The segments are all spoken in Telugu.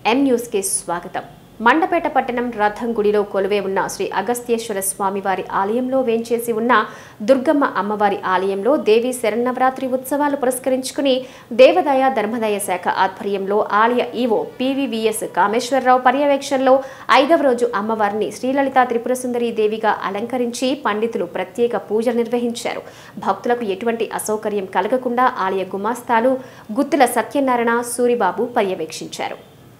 ఎం న్యూస్కి స్వాగతం మండపేట పట్టణం రథం గుడిలో కొలువే ఉన్న శ్రీ అగస్త్యేశ్వర స్వామివారి ఆలయంలో వేంచేసి ఉన్న దుర్గమ్మ అమ్మవారి ఆలయంలో దేవి శరన్నవరాత్రి ఉత్సవాలు పురస్కరించుకుని దేవదాయ ధర్మదాయ శాఖ ఆధ్వర్యంలో ఆలయ ఈవో పివివిఎస్ కామేశ్వరరావు పర్యవేక్షణలో ఐదవ రోజు అమ్మవారిని శ్రీలలిత త్రిపుర సుందరి దేవిగా అలంకరించి పండితులు ప్రత్యేక పూజలు నిర్వహించారు భక్తులకు ఎటువంటి అసౌకర్యం కలగకుండా ఆలయ గుమాస్తాలు గుత్తుల సత్యనారాయణ సూరిబాబు పర్యవేక్షించారు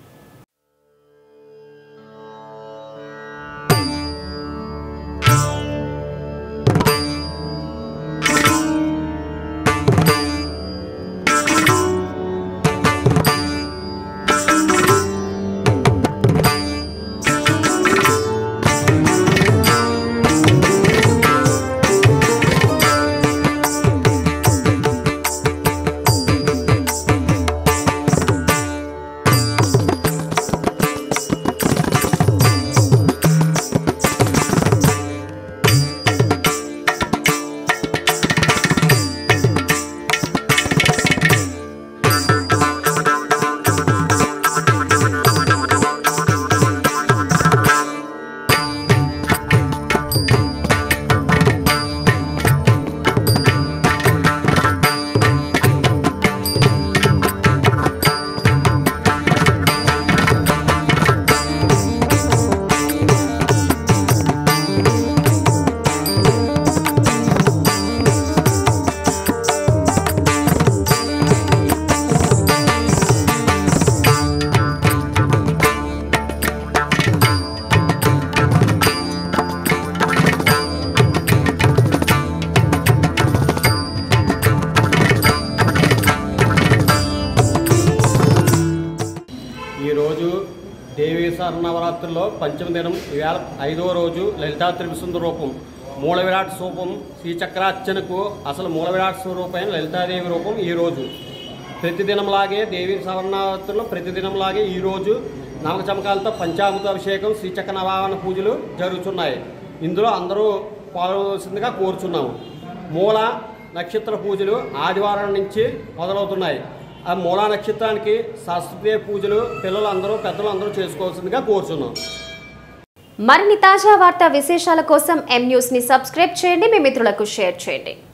ఈరోజు దేవీ నవరాత్రుల్లో పంచమ దినం ఈవేళ ఐదవ రోజు లలితా త్రిపుసుందర రూపం మూల విరాట్ స్వరూపం శ్రీచక్రార్చనకు అసలు మూల విరాట్ స్వరూపమైన లలితాదేవి రూపం ఈ రోజు ప్రతిదినంలాగే దేవీ నవరాత్రుల్లో ప్రతిదినంలాగే ఈ రోజు నవక చమకాలతో పంచామృత అభిషేకం శ్రీచక్ర నవాహన పూజలు జరుగుతున్నాయి ఇందులో అందరూ పాల్గొవలసిందిగా కోరుచున్నాము మూల నక్షత్ర పూజలు ఆదివారం నుంచి మొదలవుతున్నాయి ఆ మూలా నక్షత్రానికి శాస్త్రీయ పూజలు పిల్లలు అందరూ పెద్దలు అందరూ చేసుకోవాల్సిందిగా కోరుచున్నాం మరిన్ని తాజా వార్తా విశేషాల కోసం ఎం న్యూస్ ని సబ్స్క్రైబ్ చేయండి మీ మిత్రులకు షేర్ చేయండి